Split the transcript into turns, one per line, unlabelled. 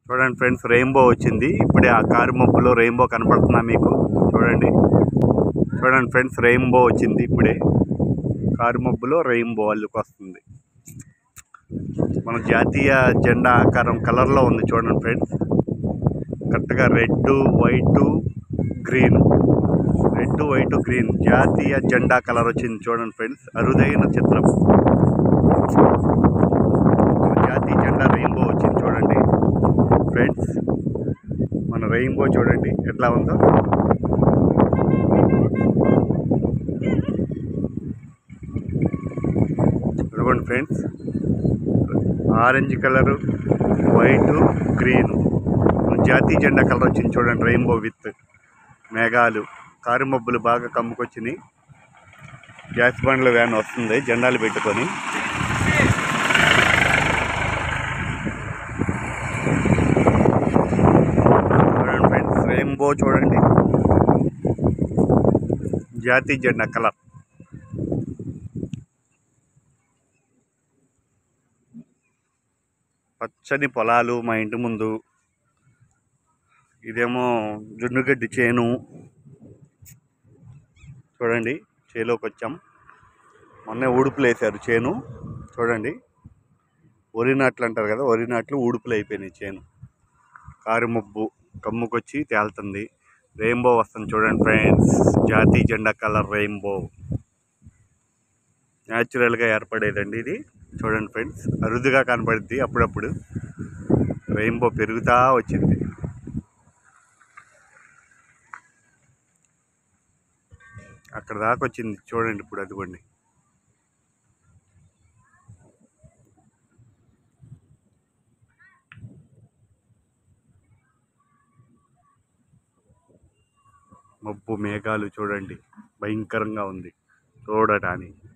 చూడండి friends rainbow వచ్చింది ఇప్పుడే ఆ కారు మబ్బులో రెయిన్బో కనపడుతుందా మీకు చూడండి చూడండి ఫ్రెండ్స్ రెయిన్బో వచ్చింది ఇప్పుడే కారు మబ్బులో రెయిన్బో అల్లుకు వస్తుంది మన జాతీయ జెండా ఆకారం కలర్లో ఉంది చూడండి ఫ్రెండ్స్ కరెక్ట్గా red white green red white green జాతీయ జెండా కలర్ వచ్చింది చూడండి ఫ్రెండ్స్ అరుదైన చిత్రం మన జాతీయ జెండా రెయిన్బో వచ్చింది చూడండి ఫ్రెండ్స్ మన రెయిన్బో చూడండి ఎట్లా ఉందో ఇదిగోండి friends orange colour white green జాతీయ జెండా కలర్ వచ్చింది చూడండి రెయిన్బో విత్ మేఘాలు కారు మబ్బులు బాగా కమ్ముకొచ్చినాయి గ్యాస్ బండ్ల వ్యాన్ వస్తుంది జెండాలు పెట్టుకొని చూడండి ఫ్రెండ్స్ రెయిన్బో చూడండి జాతీయ జెండా కలర్ పచ్చని పొలాలు మా ఇంటి ముందు ఇదేమో జున్నుగడ్డి చేను చూడండి చేలోకి వచ్చాం మొన్నే ఉడుపులు వేశారు చేను చూడండి వరి నాట్లు అంటారు కదా వరి నాట్లు ఉడుపులు అయిపోయినాయి చేను కారు మబ్బు కమ్ముకొచ్చి తేలుతుంది రెయిన్బో వస్తుంది చూడండి ఫ్రెండ్స్ జాతీయ జెండా కలర్ రెయిన్బో న్యాచురల్గా ఏర్పడేదండి ఇది చూడండి ఫ్రెండ్స్ అరుదుగా కనపడుద్ది అప్పుడప్పుడు రెయిన్బో పెరుగుతా వచ్చింది అక్కడ దాకా వచ్చింది చూడండి ఇప్పుడు అదిగోండి మబ్బు మేఘాలు చూడండి భయంకరంగా ఉంది చూడటానికి